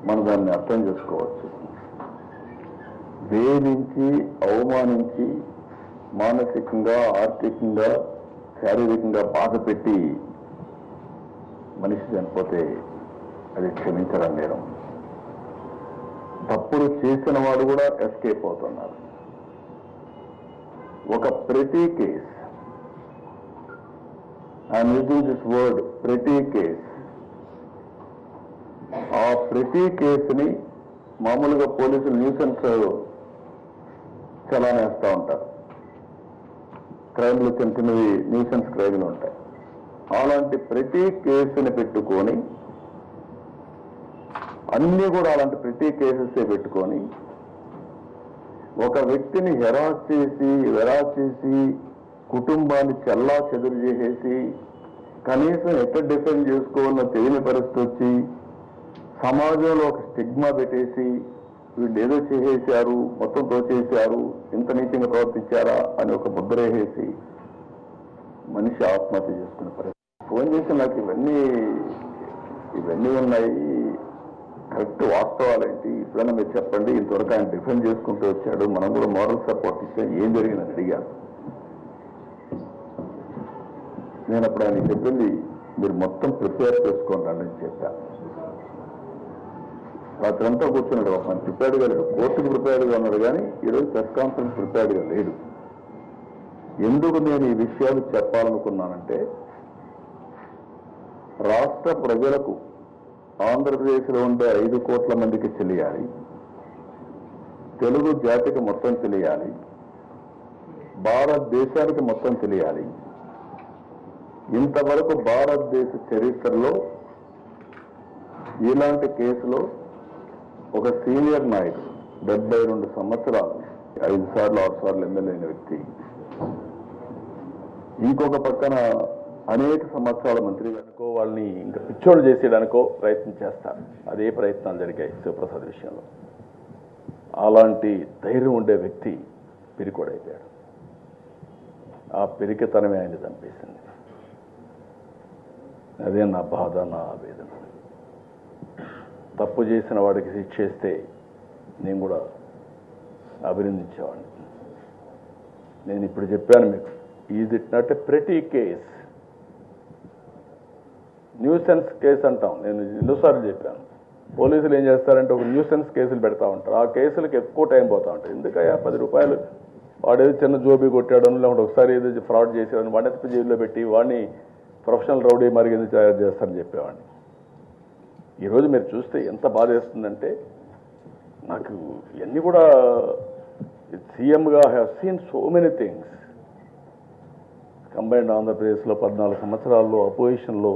మనం దాన్ని అర్థం చేసుకోవచ్చు వేధించి అవమానించి మానసికంగా ఆర్థికంగా శారీరకంగా బాధ పెట్టి మనిషి చనిపోతే అది క్షమించడం నేరం తప్పులు చేసిన వాడు కూడా ఎస్కేప్ అవుతున్నారు ఒక ప్రతి case I'm using this word ప్రతి కేస్ ఆ ప్రతి కేసుని మామూలుగా పోలీసులు న్యూసెన్స్ చలానేస్తూ ఉంటారు క్రైమ్లు చిన్న చిన్నవి న్యూసెన్స్ క్రైమ్లు ఉంటాయి అలాంటి ప్రతి కేసుని పెట్టుకొని అన్ని కూడా అలాంటి ప్రతి కేసెస్ పెట్టుకొని ఒక వ్యక్తిని హెరాస్ చేసి వెరాస్ చేసి కుటుంబాన్ని చెల్లా చెదురు చేసేసి కనీసం ఎక్కడ డిఫెండ్ చేసుకోవాలన్న తెలియని పరిస్థితి వచ్చి సమాజంలో ఒక స్టిగ్మా పెట్టేసి వీళ్ళు ఏదో చేసేసారు మొత్తం తోచేశారు ఇంత నీచంగా ప్రవర్తించారా అని ఒక ముద్ర వేసేసి మనిషి ఆత్మహత్య చేసుకునే పరిస్థితి ఫోన్ చేసి నాకు ఇవన్నీ ఇవన్నీ ఉన్నాయి కరెక్ట్ వాస్తవాలేంటి ఇప్పుడైనా మీరు చెప్పండి ఇంతవరకు ఆయన డిఫెండ్ చేసుకుంటూ వచ్చాడు మనం కూడా మోరల్ సపోర్ట్ ఇచ్చాం ఏం జరిగిందని అడిగాను నేను అప్పుడు ఆయన చెప్పింది మీరు మొత్తం ప్రిపేర్ చేసుకోండి అని చెప్పాను రాత్రంతా కూర్చున్నాడు ఒక మన ప్రిపేర్డ్గా లేడు కోర్టుకు ప్రిపేర్డ్గా ఉన్నాడు కానీ ఈరోజు ప్రెస్ కాన్ఫరెన్స్ ప్రిపేర్డ్గా లేడు ఎందుకు నేను ఈ విషయాలు చెప్పాలనుకున్నానంటే రాష్ట్ర ప్రజలకు ఆంధ్రప్రదేశ్లో ఉండే ఐదు కోట్ల మందికి తెలియాలి తెలుగు జాతికి మొత్తం తెలియాలి భారతదేశానికి మొత్తం తెలియాలి ఇంతవరకు భారతదేశ చరిత్రలో ఇలాంటి కేసులో ఒక సీనియర్ నాయకుడు డెబ్బై రెండు సంవత్సరాలు ఐదు సార్లు ఆరు సార్లు ఎమ్మెల్యే అయిన వ్యక్తి ఇంకొక పక్కన అనేక సంవత్సరాల మంత్రిగా అనుకో వాళ్ళని ఇంకా పిచ్చోళ్ళు చేసేయడానికో ప్రయత్నం చేస్తారు అదే ప్రయత్నాలు జరిగాయి శివప్రసాద్ విషయంలో అలాంటి ధైర్యం ఉండే వ్యక్తి పిరికోడైపోయాడు ఆ పిరికితనమే ఆయన చంపేసింది అదే నా బాధ నా ఆవేదన తప్పు చేసిన వాడికి శిక్షేస్తే నేను కూడా అభినందించేవాడిని నేను ఇప్పుడు చెప్పాను మీకు ఈజ్ ఇట్ నాట్ ఎ ప్రతి కేస్ న్యూసెన్స్ కేసు అంటాం నేను ఎన్నోసార్లు చెప్పాను పోలీసులు ఏం చేస్తారంటే ఒక న్యూసెన్స్ కేసులు పెడతా ఉంటారు ఆ కేసులకు ఎక్కువ టైం పోతా ఉంటారు ఎందుకయ్యా పది రూపాయలు వాడేదో చిన్న జోబీ కొట్టాడని లేకుంటే ఒకసారి ఏదో ఫ్రాడ్ చేశాడని వాడిని ఎత్తి జైల్లో పెట్టి వాడిని ప్రొఫెషనల్ రౌడీ మరి ఎందుకు తయారు చేస్తారని చెప్పేవాడిని ఈరోజు మీరు చూస్తే ఎంత బాధ వేస్తుందంటే నాకు ఇవన్నీ కూడా సీఎంగా have seen so many things combined ఆంధ్రప్రదేశ్లో పద్నాలుగు సంవత్సరాల్లో అపోజిషన్లో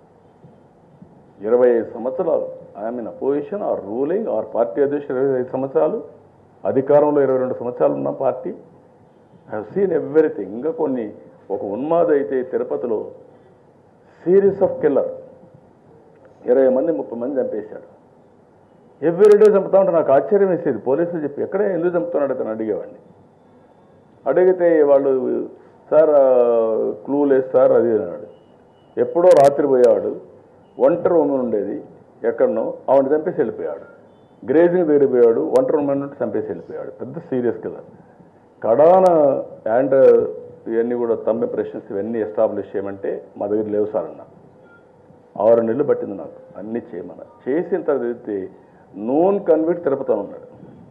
ఇరవై ఐదు సంవత్సరాలు I'm in opposition or ruling or party అధ్యక్షుడు ఇరవై ఐదు సంవత్సరాలు అధికారంలో ఇరవై రెండు సంవత్సరాలు ఉన్న పార్టీ హ్యావ్ సీన్ ఎవ్రీథింగ్ ఇంకా కొన్ని ఒక ఉన్మాద అయితే తిరుపతిలో సిరీస్ ఆఫ్ కిల్లర్ ఇరవై మంది ముప్పై మంది చంపేశాడు ఎవ్రీడే చంపుతా ఉంటే నాకు ఆశ్చర్యం వేసేది పోలీసులు చెప్పి ఎక్కడే ఎందుకు చంపుతున్నాడు అతను అడిగేవాడిని అడిగితే వాళ్ళు సార్ క్లూ లేదు సార్ అది అన్నాడు ఎప్పుడో రాత్రి పోయేవాడు ఒంటరి ఉమెన్ ఉండేది ఎక్కడనో ఆవిడ చంపేసి వెళ్ళిపోయాడు గ్రేజింగ్ దగ్గర పోయాడు ఒంటరి ఉమెన్ నుండి చంపేసి వెళ్ళిపోయాడు పెద్ద సీరియస్ కదా కడాన అండ్ ఇవన్నీ కూడా తమ్మి ప్రశ్నస్ ఇవన్నీ ఎస్టాబ్లిష్ చేయమంటే మా దగ్గర లేవు సార్ అన్న ఆరు నెలలు పట్టింది నాకు అన్నీ చేయమన్న చేసిన తర్వాత అయితే నోన్ కన్విట్ తిరుపతి ఉన్నాడు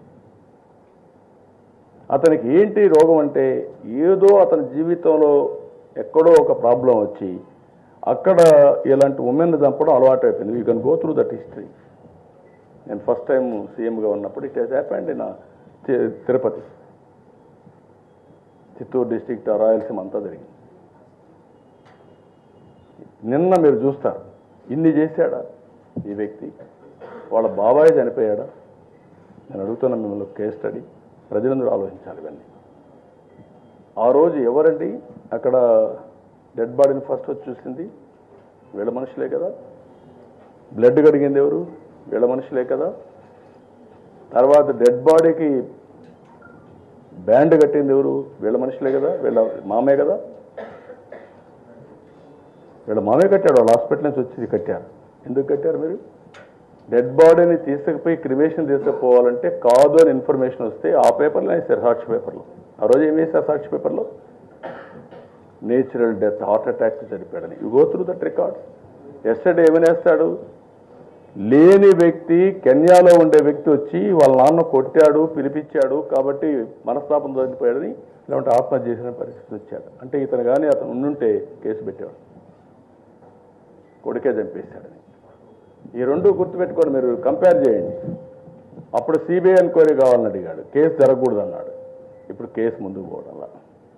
అతనికి ఏంటి రోగం అంటే ఏదో అతని జీవితంలో ఎక్కడో ఒక ప్రాబ్లం వచ్చి అక్కడ ఇలాంటి ఉమెన్ చంపడం అలవాటు అయిపోయింది you can go through that history నేను ఫస్ట్ టైం సీఎంగా ఉన్నప్పుడు ఇట్ హెస్ హ్యాపెండ్ నా తిరుపతి చిత్తూరు డిస్టిక్ట్ రాయలసీమ అంతా జరిగింది నిన్న మీరు చూస్తారు ఇన్ని చేశాడా ఈ వ్యక్తి వాళ్ళ బాబాయ్ చనిపోయాడా నేను అడుగుతున్నా మిమ్మల్ని కేస్ స్టడీ ప్రజలందరూ ఆలోచించాలి ఇవన్నీ ఆ రోజు ఎవరండి అక్కడ డెడ్ బాడీని ఫస్ట్ వచ్చి చూసింది వీళ్ళ మనుషులే కదా బ్లడ్ కడిగింది ఎవరు వీళ్ళ మనుషులే కదా తర్వాత డెడ్ బాడీకి బ్యాండ్ కట్టింది ఎవరు వీళ్ళ మనుషులే కదా వీళ్ళ మామే కదా వీళ్ళ మామే కట్టాడు వాళ్ళ హాస్పిటల్ నుంచి వచ్చి కట్టారు ఎందుకు కట్టారు మీరు డెడ్ బాడీని తీసుకుపోయి క్రిమేషన్ తీసుకుపోవాలంటే కాదు అని ఇన్ఫర్మేషన్ వస్తే ఆ పేపర్లో వేశారు సాక్షి పేపర్లో ఆ రోజు ఏం వేశారు సాక్షి పేపర్లో నేచురల్ డెత్ హార్ట్ అటాక్ చనిపోయాడని you go through that records yesterday ఏమని వేస్తాడు లేని వ్యక్తి కెన్యాలో ఉండే వ్యక్తి వచ్చి వాళ్ళ నాన్న కొట్టాడు పిలిపించాడు కాబట్టి మనస్తాపం చనిపోయాడని లేదంటే ఆత్మహత్య చేసిన పరిస్థితి వచ్చాడు అంటే ఇతను కానీ అతను ఉండుంటే కేసు పెట్టేవాడు కొడుకే చంపేశాడని ఈ రెండు గుర్తుపెట్టుకొని మీరు కంపేర్ చేయండి అప్పుడు సిబిఐ ఎంక్వైరీ కావాలని అడిగాడు కేసు జరగకూడదు అన్నాడు ఇప్పుడు కేసు ముందుకు పోవడం అలా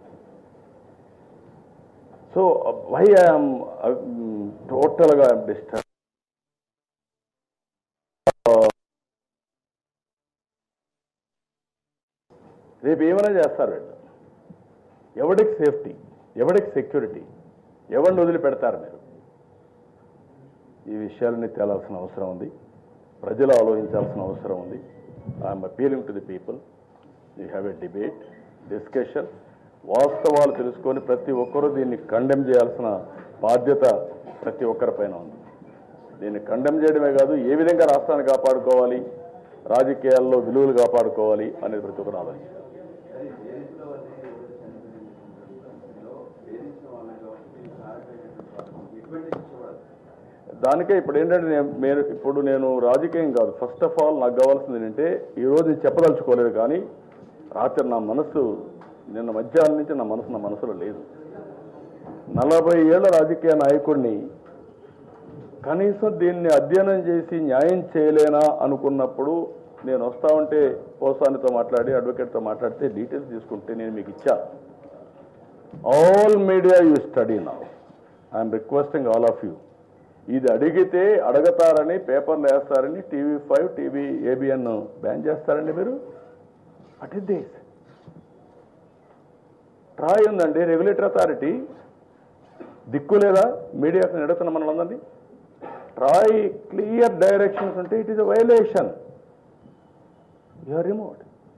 సో వై ఐఎమ్ టోటల్గా డిస్టర్బ్ రేపు ఏమైనా చేస్తారు వీళ్ళు ఎవడికి సేఫ్టీ ఎవడికి సెక్యూరిటీ ఎవరిని వదిలిపెడతారు మీరు ఈ విషయాలన్నీ తేలాల్సిన అవసరం ఉంది ప్రజలు ఆలోచించాల్సిన అవసరం ఉంది I'm appealing to the people you have a debate discussion వాస్తవాలు తెలుసుకొని ప్రతి ఒక్కరూ దీన్ని కండెమ్ చేయాల్సిన బాధ్యత ప్రతి ఒక్కరిపైన ఉంది దీన్ని కండెమ్ చేయడమే కాదు ఏ విధంగా రాష్ట్రాన్ని కాపాడుకోవాలి రాజకీయాల్లో విలువలు కాపాడుకోవాలి అనేది ప్రతి ఒక్కరు ఆలోచించాలి దానికే ఇప్పుడు ఏంటంటే నేను నేను ఇప్పుడు నేను రాజకీయం కాదు ఫస్ట్ ఆఫ్ ఆల్ నాకు కావాల్సింది ఏంటంటే ఈ రోజు నేను చెప్పదలుచుకోలేదు కానీ రాత్రి నా మనసు నిన్న మధ్యాహ్నం నుంచి నా మనసు నా మనసులో లేదు నలభై ఏళ్ల రాజకీయ నాయకుడిని కనీసం దీన్ని అధ్యయనం చేసి న్యాయం చేయలేనా అనుకున్నప్పుడు నేను వస్తా ఉంటే పోసానితో మాట్లాడి అడ్వకేట్తో మాట్లాడితే డీటెయిల్స్ తీసుకుంటే నేను మీకు ఇచ్చాను all media you study now I'm requesting all of you ఇది అడిగితే అడగతారని పేపర్లు వేస్తారని TV five TV ABN ban చేస్తారండి మీరు అట్ ఇస్ దిస్ ట్రాయ్ ఉందండి రెగ్యులేటర్ అథారిటీ దిక్కు లేదా మీడియాకు నడుతున్న మనలందరినీ ట్రాయ్ క్లియర్ డైరెక్షన్స్ ఉంటే it is a violation you are remote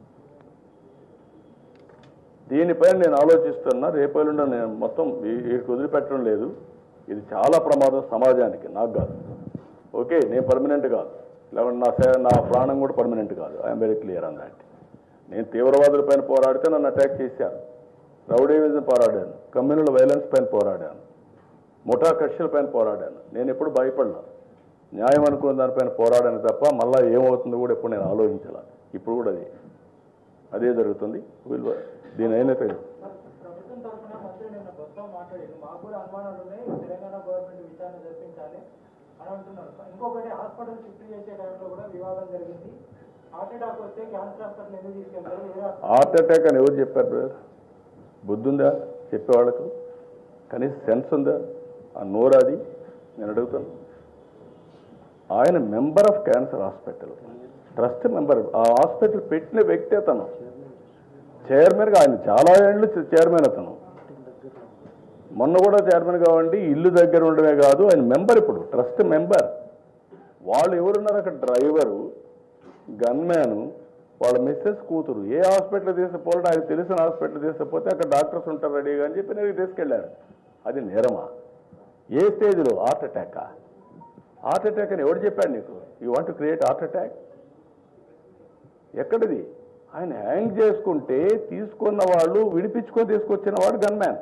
దీనిపైన నేను ఆలోచిస్తున్నా రేపల్లుండ నేను మొత్తం వీ- వీరికి వదిలిపెట్టడం లేదు ఇది చాలా ప్రమాదం సమాజానికి నాకు కాదు ఓకే నేను పర్మనెంట్ కాదు లేకుంటే నా సే- నా ప్రాణం కూడా పర్మనెంట్ కాదు I'm very clear on that నేను తీవ్రవాదుల పైన పోరాడితే నన్ను అటాక్ చేశారు రౌడీవిజం పోరాడాను కమ్యూనల్ వైలెన్స్ పైన పోరాడాను ముఠా కక్షల పైన పోరాడాను నేను ఎప్పుడు భయపడలా న్యాయం అనుకున్న దానిపైన పోరాడాను తప్ప మళ్ళా ఏమవుతుందో కూడా ఎప్పుడు నేను ఆలోచించాల ఇప్పుడు కూడా అది అదే జరుగుతుంది వీళ్ళు దీని అయినా ప్రభుత్వం తరఫున మంత్రి నిన్న బొత్స మాట్లాడారు మాకు కూడా అనుమానాలు ఉన్నాయి తెలంగాణ గవర్నమెంట్ విచారణ జరిపించాలి అని అంటున్నారు ఇంకొకటి హాస్పిటల్ షిఫ్ట్ చేసే టైంలో కూడా వివాదం జరిగింది హార్ట్ అటాక్ వస్తే క్యాన్సర్ హాస్పిటల్ ఎందుకు తీసుకెళ్తారు వేరే హాస్పిటల్ హార్ట్ అటాక్ అని ఎవరు చెప్పారు బ్రదర్ బుద్ధి ఉందా చెప్పేవాళ్ళకు కనీసం సెన్స్ ఉందా ఆ నోరాది నేను అడుగుతాను ఆయన member of cancer hospital trust member ఆ హాస్పిటల్ పెట్టిన వ్యక్తి అతను చైర్మన్గా ఆయన చాలా ఏళ్ళు చైర్మన్ అతను మొన్న కూడా చైర్మన్ కావండి ఇల్లు దగ్గర ఉండడమే కాదు ఆయన మెంబర్ ఇప్పుడు ట్రస్ట్ మెంబర్ వాళ్ళు ఎవరున్నారు అక్కడ డ్రైవరు గన్మ్యాను వాళ్ళ మిస్సెస్ కూతురు ఏ హాస్పిటల్ తీసుకుపోవాలంటే ఆయన తెలిసిన హాస్పిటల్ తీసుకుపోతే అక్కడ డాక్టర్స్ ఉంటారు రెడీగా అని చెప్పి నేను తీసుకెళ్ళాను అది నేరమా ఏ స్టేజ్లో హార్ట్ అటాకా హార్ట్ అటాక్ అని ఎవరు చెప్పాడు నీకు you want create heart attack ఎక్కడిది ఆయన హ్యాంగ్ చేసుకుంటే తీసుకున్న వాళ్ళు విడిపించుకొని తీసుకొచ్చిన వాడు గన్మ్యాన్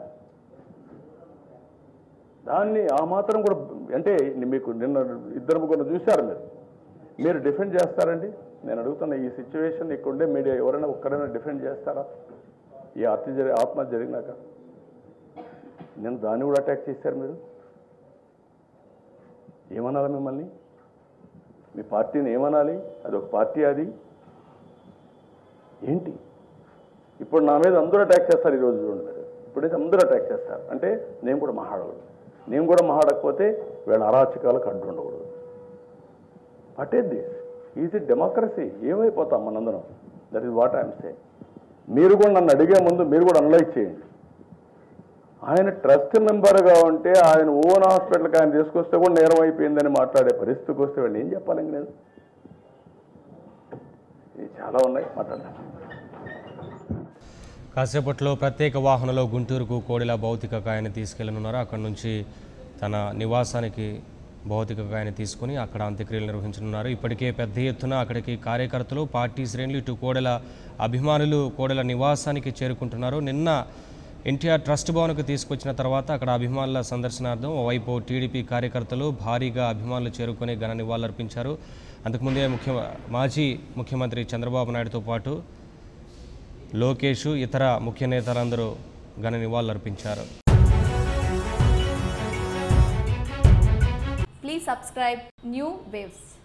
దాన్ని ఆ మాత్రం కూడా అంటే మీకు నిన్న ఇద్దరు ముగ్గురు చూశారు మీరు మీరు డిఫెండ్ చేస్తారండి నేను అడుగుతున్న ఈ సిచ్యువేషన్ ఇక్కడుండే మీడియా ఎవరైనా ఒక్కడైనా డిఫెండ్ చేస్తారా ఈ హత్య జరి ఆత్మహత్య జరిగినాక నేను దాన్ని కూడా అటాక్ చేశారు మీరు ఏమనాలి మిమ్మల్ని మీ పార్టీని ఏమనాలి అది ఒక పార్టీ అది ఏంటి ఇప్పుడు నా మీద అందరూ అటాక్ చేస్తారు ఈరోజు చూడండి మీరు ఇప్పుడైతే అందరూ అటాక్ చేస్తారు అంటే నేను కూడా మహాడకూడదు నేను కూడా మహాడకపోతే వీళ్ళ అరాచకాలకు అడ్డు ఉండకూడదు what is this is it democracy ఏమైపోతాం మనందరం that is what I'm say మీరు కూడా నన్ను అడిగే ముందు మీరు కూడా అనలైజ్ చేయండి ఆయన ట్రస్ట్ మెంబర్గా ఉంటే ఆయన ఓన్ హాస్పిటల్కి ఆయన తీసుకొస్తే కూడా నేరం అయిపోయిందని మాట్లాడే పరిస్థితికి వస్తే వాళ్ళు ఏం చెప్పాలి ఇంక నేను ఇవి చాలా ఉన్నాయి మాట్లాడదాం కాసేపట్లో ప్రత్యేక వాహనంలో గుంటూరుకు కోడిల భౌతిక కాయాన్ని తీసుకెళ్లనున్నారు అక్కడి నుంచి తన నివాసానికి భౌతికంగా ఆయన తీసుకుని అక్కడ అంత్యక్రియలు నిర్వహించనున్నారు ఇప్పటికే పెద్ద ఎత్తున అక్కడికి కార్యకర్తలు పార్టీ శ్రేణులు ఇటు కోడెల అభిమానులు కోడెల నివాసానికి చేరుకుంటున్నారు నిన్న ఎన్టీఆర్ ట్రస్ట్ భవన్కు తీసుకొచ్చిన తర్వాత అక్కడ అభిమానుల సందర్శనార్థం ఓవైపు టీడీపీ కార్యకర్తలు భారీగా అభిమానులు చేరుకొని ఘన నివాళులర్పించారు అంతకుముందే ముఖ్య మాజీ ముఖ్యమంత్రి చంద్రబాబు నాయుడుతో పాటు లోకేష్ ఇతర ముఖ్య నేతలందరూ ఘన నివాళులర్పించారు Please subscribe New Waves.